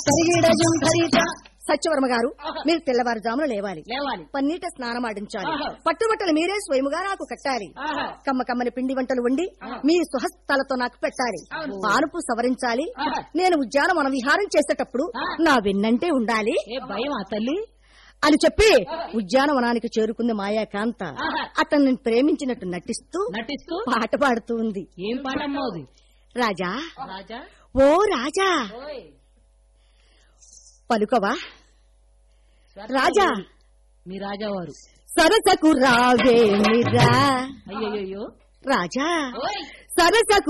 పరిగిడజం భరిత సత్యవర్మ గారు ఆహా. మీరు తెల్లవారుజామున లేవాలి లేవాలి పన్నీట స్నానం ఆడించాలి ఆహా. పట్టుబట్టలు మీరే స్వయముగా నాకు కట్టాలి ఆహా. కమ్మ కమ్మని పిండి వంటలు వండి మీ సుహస్తాలతో నాకు పెట్టాలి అవును. పానుపు సవరించాలి ఆహా. నేను ఉద్యానవన విహారం చేసేటప్పుడు ఆ. నా వెన్నంటే ఉండాలి ఏ భయం ఆ తల్లి అని చెప్పి ఉద్యానవనానికి చేరుకుంది మాయాకాంత ఆహా. అతన్ని ప్రేమించినట్టు నటిస్తూ నటిస్తూ పాట పాడుతూ ఉంది ఏం పాటమ్మా అది రాజా రాజా ఓ రాజా ఓయ్ పలుకవా రాజా మీ రాజావారు సరసకు రావేమిరా అయ్యయ్యో రాజా ఓయ్ సరసకు